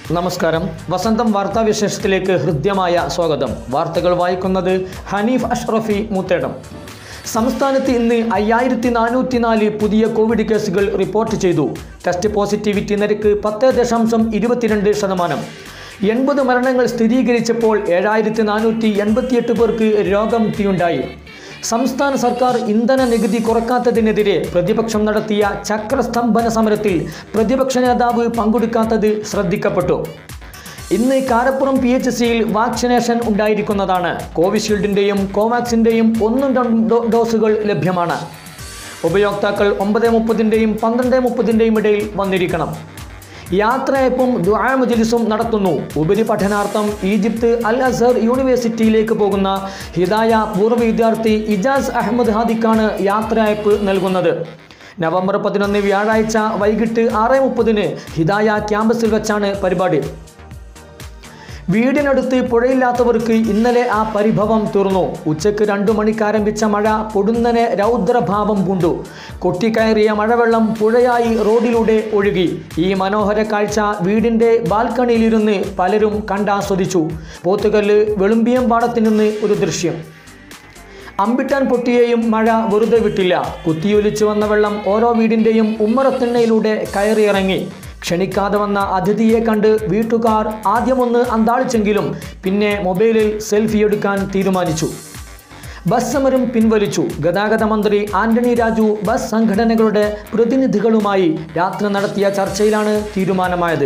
നമസ്കാരം വസന്തം വാർത്താവിശേഷത്തിലേക്ക് ഹൃദ്യമായ സ്വാഗതം വാർത്തകൾ വായിക്കുന്നത് ഹനീഫ് അഷ്റഫി മുത്തേടം സംസ്ഥാനത്ത് ഇന്ന് അയ്യായിരത്തി നാനൂറ്റി നാല് പുതിയ കോവിഡ് കേസുകൾ റിപ്പോർട്ട് ചെയ്തു ടെസ്റ്റ് പോസിറ്റിവിറ്റി നിരക്ക് പത്ത് ദശാംശം ഇരുപത്തിരണ്ട് ശതമാനം എൺപത് മരണങ്ങൾ സ്ഥിരീകരിച്ചപ്പോൾ ഏഴായിരത്തി നാനൂറ്റി എൺപത്തിയെട്ട് പേർക്ക് രോഗമുക്തിയുണ്ടായി സംസ്ഥാന സർക്കാർ ഇന്ധന നികുതി കുറക്കാത്തതിനെതിരെ പ്രതിപക്ഷം നടത്തിയ ചക്രസ്തംഭന സമരത്തിൽ പ്രതിപക്ഷ നേതാവ് പങ്കെടുക്കാത്തത് ശ്രദ്ധിക്കപ്പെട്ടു ഇന്ന് കാരപ്പുറം പി എച്ച് സിയിൽ വാക്സിനേഷൻ ഉണ്ടായിരിക്കുന്നതാണ് കോവിഷീൽഡിൻ്റെയും കോവാക്സിൻ്റെയും ഒന്നും രണ്ടും ഡോ- ഡോസുകൾ ലഭ്യമാണ് ഉപയോക്താക്കൾ ഒമ്പത് മുപ്പതിൻ്റെയും പന്ത്രണ്ട് മുപ്പതിൻ്റെയും ഇടയിൽ വന്നിരിക്കണം യാത്രയപ്പും ദുആമജലിസും നടത്തുന്നു ഉപരിപഠനാർത്ഥം ഈജിപ്ത് അൽ അസർ യൂണിവേഴ്സിറ്റിയിലേക്ക് പോകുന്ന ഹിദായ പൂർവ്വ വിദ്യാർത്ഥി ഇജാസ് അഹമ്മദ് ഹാദിക്കാണ് യാത്രയപ്പ് നൽകുന്നത് നവംബർ പതിനൊന്ന് വ്യാഴാഴ്ച വൈകിട്ട് ആറ് മുപ്പതിന് ഹിദായ ക്യാമ്പസിൽ വെച്ചാണ് പരിപാടി വീടിനടുത്ത് പുഴയില്ലാത്തവർക്ക് ഇന്നലെ ആ പരിഭവം തീർന്നു ഉച്ചയ്ക്ക് രണ്ടു മണിക്ക് ആരംഭിച്ച മഴ പൊടുന്നനെ രൗദ്രഭാവം പൂണ്ടു കൊട്ടിക്കയറിയ മഴവെള്ളം പുഴയായി റോഡിലൂടെ ഒഴുകി ഈ മനോഹര കാഴ്ച വീടിൻ്റെ ബാൽക്കണിയിലിരുന്ന് പലരും കണ്ടാസ്വദിച്ചു പോത്തുകല്ല് വെളുമ്പിയം പാടത്ത് നിന്ന് ഒരു ദൃശ്യം അമ്പിട്ടാൻ പൊട്ടിയെയും മഴ വെറുതെ വിട്ടില്ല കുത്തിയൊലിച്ചു വന്ന വെള്ളം ഓരോ വീടിൻ്റെയും ഉമ്മറത്തിണ്ണയിലൂടെ കയറിയിറങ്ങി ക്ഷണിക്കാതെ വന്ന അതിഥിയെ കണ്ട് വീട്ടുകാർ ആദ്യമൊന്ന് അന്താളിച്ചെങ്കിലും പിന്നെ മൊബൈലിൽ സെൽഫി എടുക്കാൻ തീരുമാനിച്ചു ബസ് സമരം പിൻവലിച്ചു ഗതാഗത മന്ത്രി ആന്റണി രാജു ബസ് സംഘടനകളുടെ പ്രതിനിധികളുമായി രാത്രി നടത്തിയ ചർച്ചയിലാണ് തീരുമാനമായത്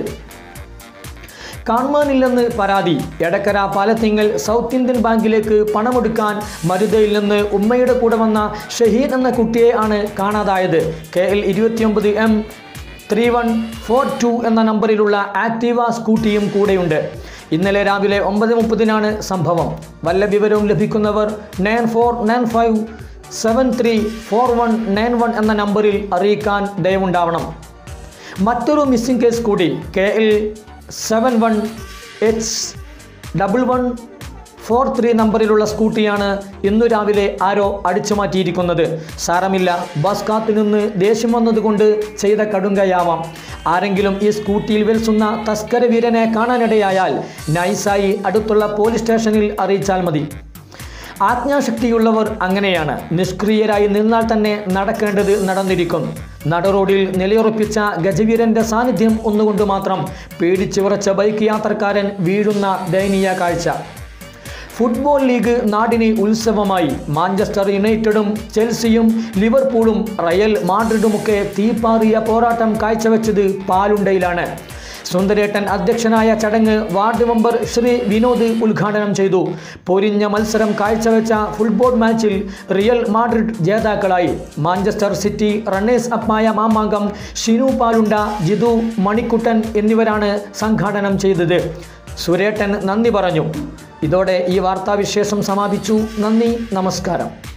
കാണുവാനില്ലെന്ന് പരാതി എടക്കര പാലത്തിങ്ങൽ സൗത്ത് ഇന്ത്യൻ ബാങ്കിലേക്ക് പണമെടുക്കാൻ മരുതയിൽ നിന്ന് ഉമ്മയുടെ കൂടെ വന്ന ഷഹീൻ എന്ന കുട്ടിയെ ആണ് കാണാതായത് കെ എൽ ഇരുപത്തിയൊമ്പത് M three one four two എന്ന നമ്പറിലുള്ള ആക്റ്റീവ സ്കൂട്ടിയും കൂടെയുണ്ട് ഇന്നലെ രാവിലെ ഒമ്പത് മുപ്പതിനാണ് സംഭവം വല്ല വിവരവും ലഭിക്കുന്നവർ nine four nine five seven three four one nine one എന്ന നമ്പറിൽ അറിയിക്കാൻ ദയവുണ്ടാവണം മറ്റൊരു മിസ്സിംഗ് കേസ് കൂടി K L seven one H double one four three നമ്പറിലുള്ള സ്കൂട്ടിയാണ് ഇന്നു രാവിലെ ആരോ അടിച്ചു മാറ്റിയിരിക്കുന്നത് സാരമില്ല ബസ് കാത്തു നിന്ന് ദേഷ്യം വന്നതുകൊണ്ട് ചെയ്ത കടുങ്കയാവാം ആരെങ്കിലും ഈ സ്കൂട്ടിയിൽ വിൽസുന്ന തസ്കര വീരനെ കാണാനിടയായാൽ നൈസായി അടുത്തുള്ള പോലീസ് സ്റ്റേഷനിൽ അറിയിച്ചാൽ മതി ആജ്ഞാശക്തിയുള്ളവർ അങ്ങനെയാണ് നിഷ്ക്രിയരായി നിന്നാൽ തന്നെ നടക്കേണ്ടത് നടന്നിരിക്കും നടറോഡിൽ നിലയുറപ്പിച്ച ഗജവീരന്റെ സാന്നിധ്യം ഒന്നുകൊണ്ട് മാത്രം പേടിച്ചു വിറച്ച ബൈക്ക് യാത്രക്കാരൻ വീഴുന്ന ദയനീയ കാഴ്ച ഫുട്ബോൾ ലീഗ് നാടിന് ഉത്സവമായി മാഞ്ചസ്റ്റർ യുണൈറ്റഡും ചെൽസിയും ലിവർപൂളും റയൽ മാഡ്രിഡുമൊക്കെ തീപ്പാറിയ പോരാട്ടം കാഴ്ചവെച്ചത് പാലുണ്ടയിലാണ് സുന്ദരേട്ടൻ അധ്യക്ഷനായ ചടങ്ങ് വാർഡ് മെമ്പർ ശ്രീ വിനോദ് ഉദ്ഘാടനം ചെയ്തു പൊരിഞ്ഞ മത്സരം കാഴ്ചവെച്ച ഫുട്ബോൾ മാച്ചിൽ റിയൽ മാഡ്രിഡ് ജേതാക്കളായി മാഞ്ചസ്റ്റർ സിറ്റി റണ്ണേഴ്സ് അപ്പായ മാമാങ്കം ഷിനു പാലുണ്ട ജിതു മണിക്കുട്ടൻ എന്നിവരാണ് സംഘാടനം ചെയ്തത് സുരേട്ടൻ നന്ദി പറഞ്ഞു ഇതോടെ ഈ വാർത്താവിശേഷം സമാപിച്ചു നന്ദി നമസ്കാരം